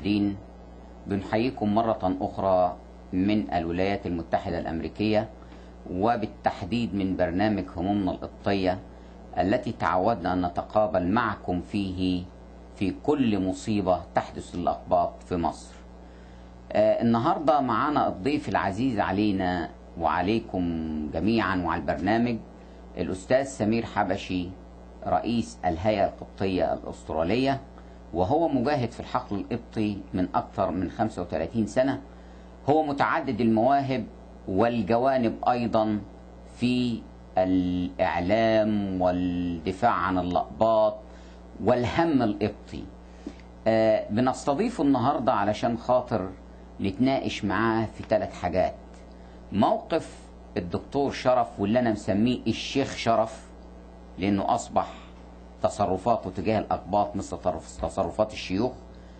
المشاهدين بنحييكم مرة أخرى من الولايات المتحدة الأمريكية وبالتحديد من برنامج همومنا القبطية التي تعودنا أن نتقابل معكم فيه في كل مصيبة تحدث للأقباط في مصر آه النهاردة معانا الضيف العزيز علينا وعليكم جميعا وعلى البرنامج الأستاذ سمير حبشي رئيس الهيئة القبطية الأسترالية وهو مجاهد في الحقل القبطي من أكثر من 35 سنة هو متعدد المواهب والجوانب أيضا في الإعلام والدفاع عن الأقباط والهم القبطي آه بنستضيفه النهاردة علشان خاطر نتناقش معاه في ثلاث حاجات موقف الدكتور شرف واللي أنا مسميه الشيخ شرف لأنه أصبح تصرفاته تجاه الأقباط مثل تصرفات الشيوخ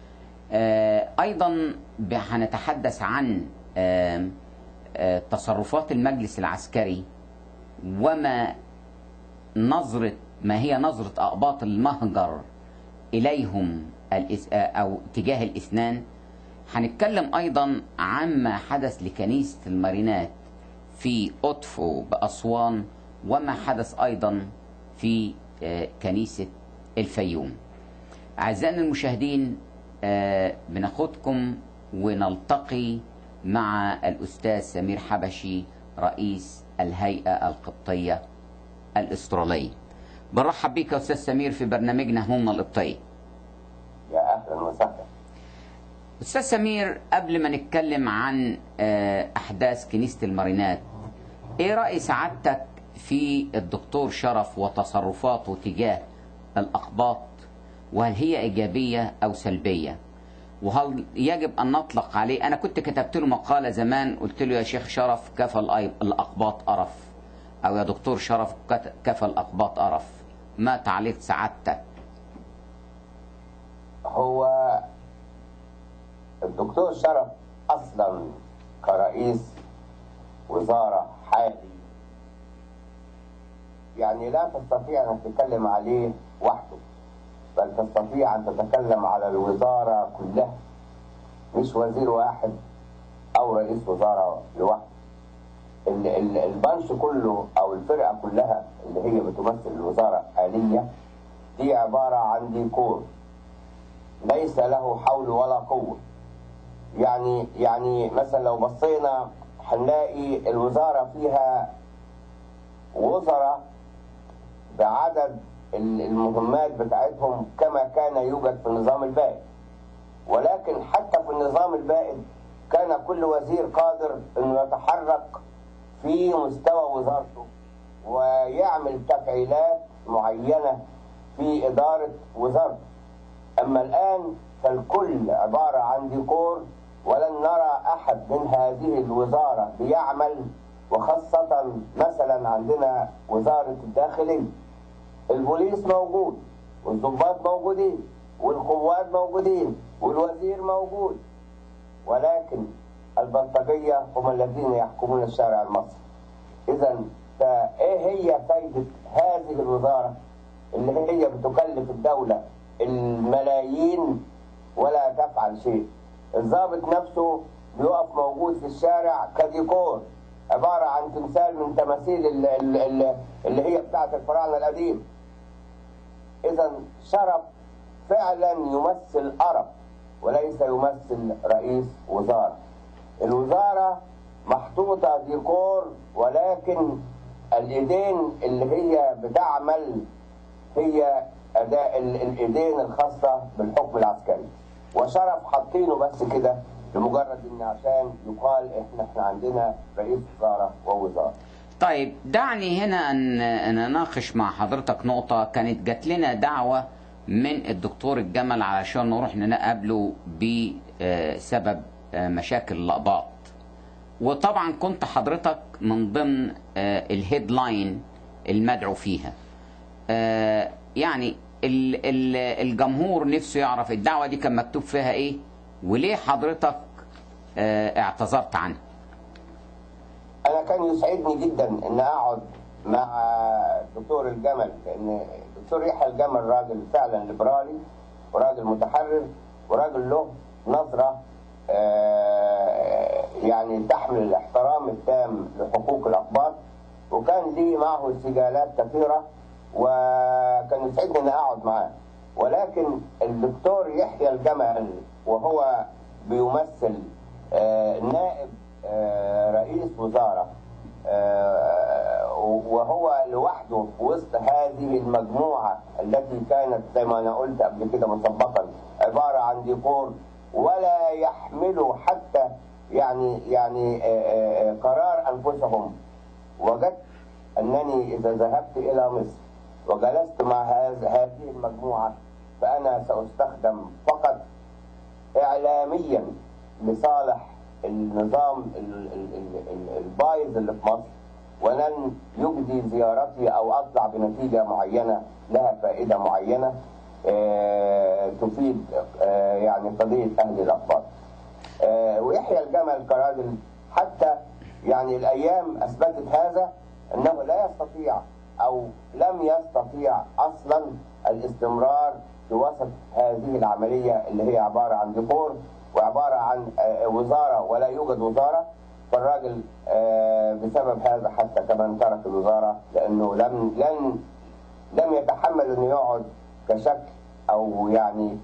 آه أيضا هنتحدث عن آه آه تصرفات المجلس العسكري وما نظرة ما هي نظرة أقباط المهجر إليهم أو تجاه الإثنان هنتكلم أيضا عما حدث لكنيسة المارينات في أطفو بأسوان وما حدث أيضا في كنيسة الفيوم أعزائنا المشاهدين بناخدكم ونلتقي مع الأستاذ سمير حبشي رئيس الهيئة القبطية الأسترالية برحب بك يا أستاذ سمير في برنامجنا همومنا القبطية يا أهلا وسهلا أستاذ سمير قبل ما نتكلم عن أحداث كنيسة المارينات إيه رأي سعادتك في الدكتور شرف وتصرفاته تجاه الأقباط وهل هي إيجابية أو سلبية وهل يجب أن نطلق عليه أنا كنت كتبت له مقالة زمان قلت له يا شيخ شرف كفى الأقباط قرف أو يا دكتور شرف كفى الأقباط قرف ما تعليق سعادتك هو الدكتور شرف أصلا كرئيس وزارة حالي يعني لا تستطيع أن تتكلم عليه وحده بل تستطيع أن تتكلم على الوزارة كلها مش وزير واحد أو رئيس وزارة لوحده البنش كله أو الفرقة كلها اللي هي بتمثل الوزارة آلية دي عبارة عن ديكور ليس له حول ولا قوة يعني يعني مثلا لو بصينا هنلاقي الوزارة فيها وزراء بعدد المهمات بتاعتهم كما كان يوجد في النظام البائد ولكن حتى في النظام البائد كان كل وزير قادر انه يتحرك في مستوى وزارته ويعمل تفعيلات معينة في إدارة وزارته أما الآن فالكل عبارة عن ديكور ولن نرى أحد من هذه الوزارة بيعمل وخاصة مثلا عندنا وزارة الداخلية البوليس موجود والضباط موجودين والقوات موجودين والوزير موجود ولكن البلطجية هم الذين يحكمون الشارع المصري إذا فإيه هي فايدة هذه الوزارة اللي هي بتكلف الدولة الملايين ولا تفعل شيء الضابط نفسه بيقف موجود في الشارع كديكور عبارة عن تمثال من تماثيل اللي, اللي هي بتاعة الفراعنة القديم إذا شرف فعلا يمثل أرب وليس يمثل رئيس وزارة الوزارة محطوطة ديكور ولكن الإيدين اللي هي بتعمل هي أداء الإيدين الخاصة بالحكم العسكري وشرف حاطينه بس كده لمجرد ان عشان يقال احنا احنا عندنا رئيس وزاره ووزاره. طيب دعني هنا ان ان اناقش مع حضرتك نقطه كانت جات لنا دعوه من الدكتور الجمل علشان نروح نقابله بسبب مشاكل الاقباط. وطبعا كنت حضرتك من ضمن الهيدلاين المدعو فيها. يعني الجمهور نفسه يعرف الدعوه دي كان مكتوب فيها ايه وليه حضرتك اعتذرت عنها انا كان يسعدني جدا ان اقعد مع الدكتور الجمل لان الدكتور يحيى الجمل راجل فعلا ليبرالي وراجل متحرر وراجل له نظرة آه، يعني تحمل الاحترام التام لحقوق الأقباط وكان لي معه سجالات كثيرة وكان يسعدني أن أقعد معاه ولكن الدكتور يحيى الجمل وهو بيمثل آه، نائب آه، رئيس وزارة آه، وهو لوحده في وسط هذه المجموعة التي كانت زي ما أنا قلت قبل كده مسبقا عبارة عن ديكور ولا يحملوا حتى يعني يعني آه، آه، آه، قرار أنفسهم وجدت أنني إذا ذهبت إلى مصر وجلست مع هذ- هذه المجموعة فأنا سأستخدم فقط إعلاميا لصالح النظام ال- ال- ال- ال- البايظ اللي في مصر ولن يجدي زيارتي أو أطلع بنتيجة معينة لها فائدة معينة آه، تفيد آه، يعني قضية أهل الأقباط آه، ويحيى الجمل كراجل حتى يعني الأيام أثبتت هذا أنه لا يستطيع أو لم يستطيع أصلا الاستمرار في وسط هذه العملية اللي هي عبارة عن ديكور وعبارة عن آه، وزارة ولا يوجد وزارة فالراجل آه، بسبب هذا حتى كمان ترك الوزارة لأنه لم لن لم يتحمل انه يقعد كشكل او يعني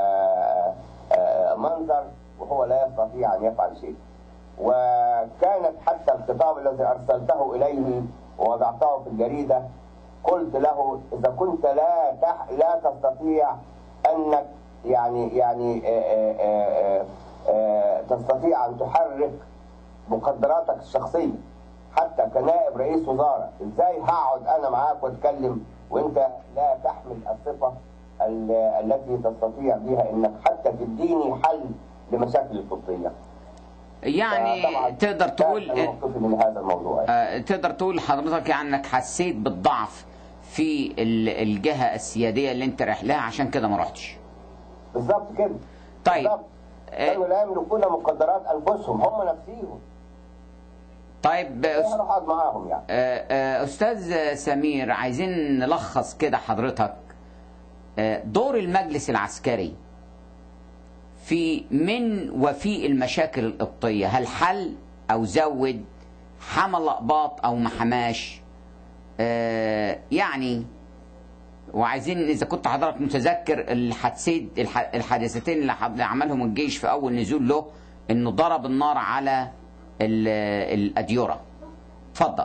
كمنظر وهو لا يستطيع ان يفعل شيء وكانت حتى الخطاب الذي ارسلته اليه ووضعته في الجريده قلت له اذا كنت لا تح لا تستطيع انك يعني يعني آه، آه، آه، آه، تستطيع ان تحرك مقدراتك الشخصيه حتى كنائب رئيس وزاره ازاي هقعد انا معاك واتكلم وانت لا تحمل الصفه ال- التي تستطيع بها انك حتى تديني حل لمشاكل القبطيه يعني فطبعاً تقدر كان تقول موقفي من هذا الموضوع آه، تقدر تقول حضرتك يعني انك حسيت بالضعف في ال- الجهه السياديه اللي انت رايح لها عشان كده ما رحتش بالظبط كده طيب. بالظبط. آه. كانوا لا يملكون مقدرات انفسهم هم نفسيهم طيب ايه أس- هروح اقعد معاهم يعني آه، آه، استاذ سمير عايزين نلخص كده حضرتك آه، دور المجلس العسكري في من وفي المشاكل القبطيه هل حل او زود حمى الاقباط او ما حماش آه، يعني وعايزين اذا كنت حضرتك متذكر الحادثين الح- الحادثتين اللي حض- عملهم الجيش في اول نزول له انه ضرب النار على ال- الاديره اتفضل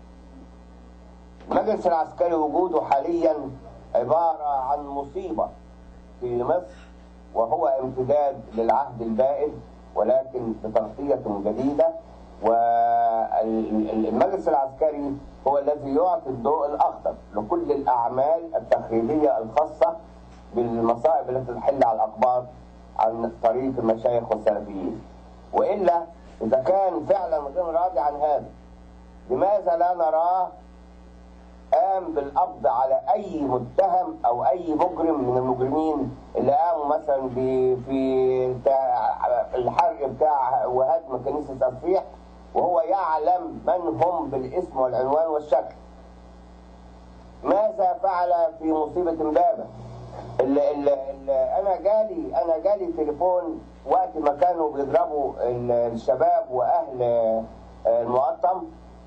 المجلس العسكري وجوده حاليا عبارة عن مصيبة في مصر وهو امتداد للعهد البائد ولكن بتغطية جديدة والمجلس العسكري هو الذي يعطي الضوء الأخضر لكل الأعمال التخريبية الخاصة بالمصائب التي تحل على الأقباط عن طريق المشايخ والسلفيين وإلا إذا كان فعلا غير راضي عن هذا لماذا لا نراه قام بالقبض على اي متهم او اي مجرم من المجرمين اللي قاموا مثلا ب- في بتاع الحرق بتاع وهدم كنيسه الصفيح وهو يعلم من هم بالاسم والعنوان والشكل ماذا فعل في مصيبه امبابه اللي اللي اللي انا جالي انا جالي تليفون وقت ما كانوا بيضربوا ال- الشباب واهل المقطم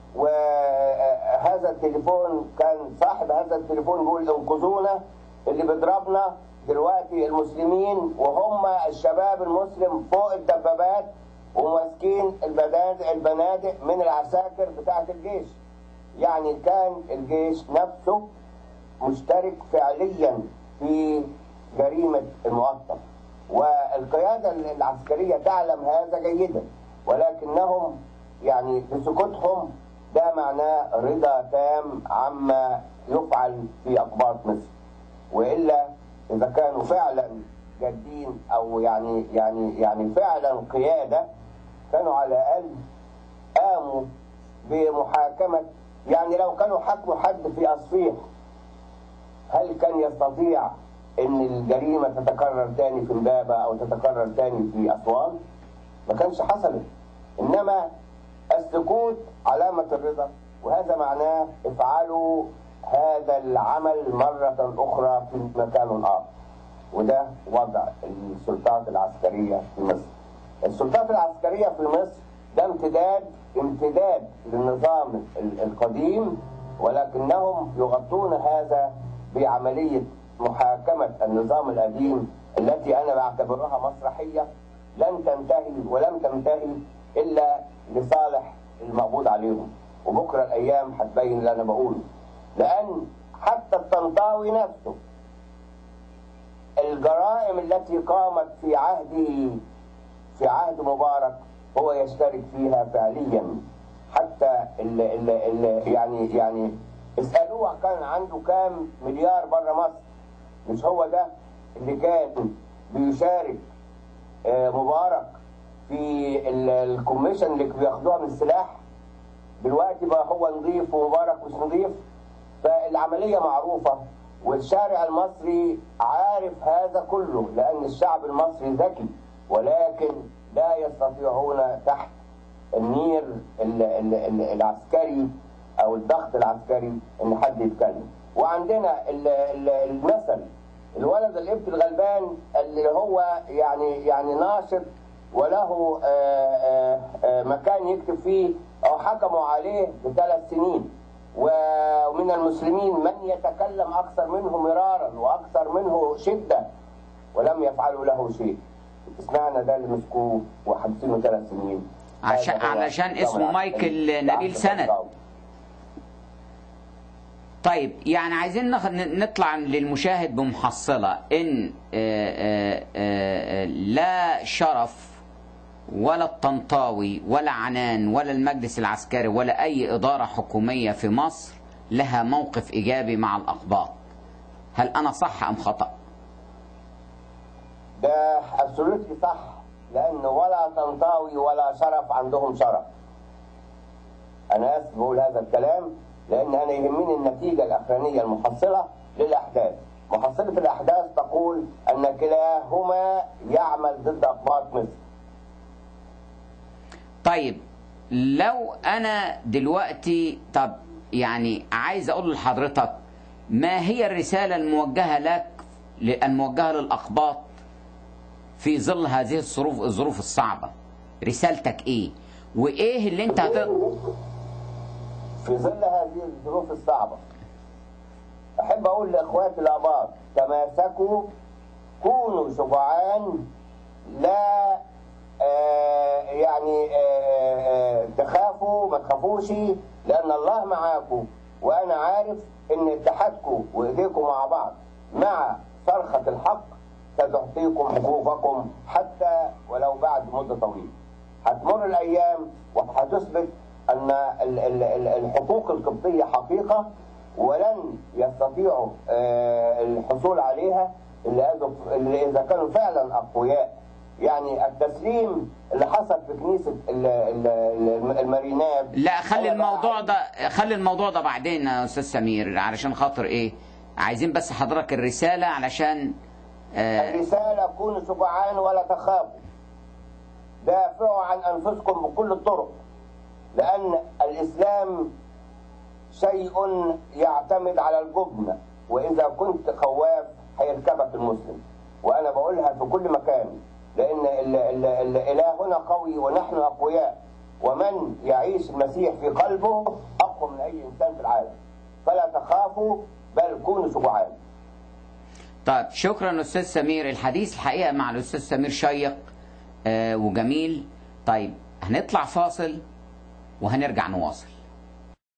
وهذا التليفون كان صاحب هذا التليفون بيقول انقذونا اللي بيضربنا دلوقتي المسلمين وهم الشباب المسلم فوق الدبابات وماسكين البنادق البنادق من العساكر بتاعه الجيش يعني كان الجيش نفسه مشترك فعليا في جريمة المقطم والقيادة العسكرية تعلم هذا جيدا ولكنهم يعني بسكوتهم ده معناه رضا تام عما يفعل في أقباط مصر وإلا إذا كانوا فعلا جادين أو يعني يعني يعني فعلا قيادة كانوا على الأقل قاموا بمحاكمة يعني لو كانوا حكموا حد في أصفيح هل كان يستطيع ان الجريمه تتكرر تاني في امبابه او تتكرر تاني في اسوان؟ ما كانش حصلت انما السكوت علامه الرضا وهذا معناه افعلوا هذا العمل مره اخرى في مكان اخر. وده وضع السلطات العسكرية في مصر السلطات العسكرية في مصر ده امتداد امتداد للنظام ال- القديم ولكنهم يغطون هذا بعملية محاكمة النظام القديم التي أنا بعتبرها مسرحية لن تنتهي ولم تنتهي إلا لصالح المقبوض عليهم وبكرة الأيام هتبين اللي أنا بقوله لأن حتى الطنطاوي نفسه الجرائم التي قامت في عهده في عهد مبارك هو يشترك فيها فعليا حتى ال ال ال يعني يعني اسألوه كان عنده كام مليار بره مصر مش هو ده اللي كان بيشارك آه، مبارك في ال- الكوميشن اللي بياخدوها من السلاح دلوقتي بقى هو نظيف ومبارك مش نظيف فالعملية معروفة والشارع المصري عارف هذا كله لأن الشعب المصري ذكي ولكن لا يستطيعون تحت النير ال- ال- ال- العسكري أو الضغط العسكري إن حد يتكلم وعندنا ال- ال- المثل الولد الابن الغلبان اللي هو يعني يعني ناشط وله آه، آه، آه، مكان يكتب فيه أو حكموا عليه بثلاث سنين ومن المسلمين من يتكلم أكثر منه مرارا وأكثر منه شدة ولم يفعلوا له شيء اسمعنا ده اللي مسكوه وحبسينه ثلاث سنين عشان- هذا هو علشان النظام اسمه العسكري مايكل لعبد نبيل سند. الطنطاوي. طيب يعني عايزين نخ- نطلع للمشاهد بمحصلة إن آه، آه، آه، لا شرف ولا الطنطاوي ولا عنان ولا المجلس العسكري ولا أي إدارة حكومية في مصر لها موقف إيجابي مع الأقباط هل أنا صح أم خطأ؟ ده ابسولوتلي صح لان ولا طنطاوي ولا شرف عندهم شرف انا اسف بقول هذا الكلام لان انا يهمني النتيجه الاخرانيه المحصله للاحداث محصله الاحداث تقول ان كلاهما يعمل ضد اقباط مصر طيب لو انا دلوقتي طب يعني عايز اقول لحضرتك ما هي الرساله الموجهه لك الموجهه للاقباط في ظل هذه الظروف الظروف الصعبه رسالتك ايه وايه اللي انت هتقدر في ظل هذه الظروف الصعبة أحب أقول لإخواتي الآباط تماسكوا كونوا شجعان لا آه يعني آه آه تخافوا ما تخافوش لأن الله معاكم وأنا عارف إن اتحادكم وإيديكم مع بعض مع صرخة الحق ستعطيكم حقوقكم حتى ولو بعد مدة طويلة هتمر الايام وهتثبت ان ال- ال- ال- الحقوق القبطيه حقيقه ولن يستطيعوا آه، الحصول عليها الا إذا- إلا اذا كانوا فعلا اقوياء يعني التسليم اللي حصل في كنيسه ال- ال- ال- الماريناب لا خلي أنا بقى الموضوع عايز- ده خلي الموضوع ده بعدين يا استاذ سمير علشان خاطر ايه عايزين بس حضرتك الرساله علشان آه الرسالة كونوا شجعان ولا تخافوا دافعوا عن أنفسكم بكل الطرق لأن الإسلام شيء يعتمد على الجبن وإذا كنت خواف هيركبك المسلم وأنا بقولها في كل مكان لأن ال- ال- ال- إلهنا قوي ونحن أقوياء ومن يعيش المسيح في قلبه أقوى من أي إنسان في العالم فلا تخافوا بل كونوا شجعان طيب شكرا استاذ سمير الحديث الحقيقه مع الاستاذ سمير شيق آه وجميل طيب هنطلع فاصل وهنرجع نواصل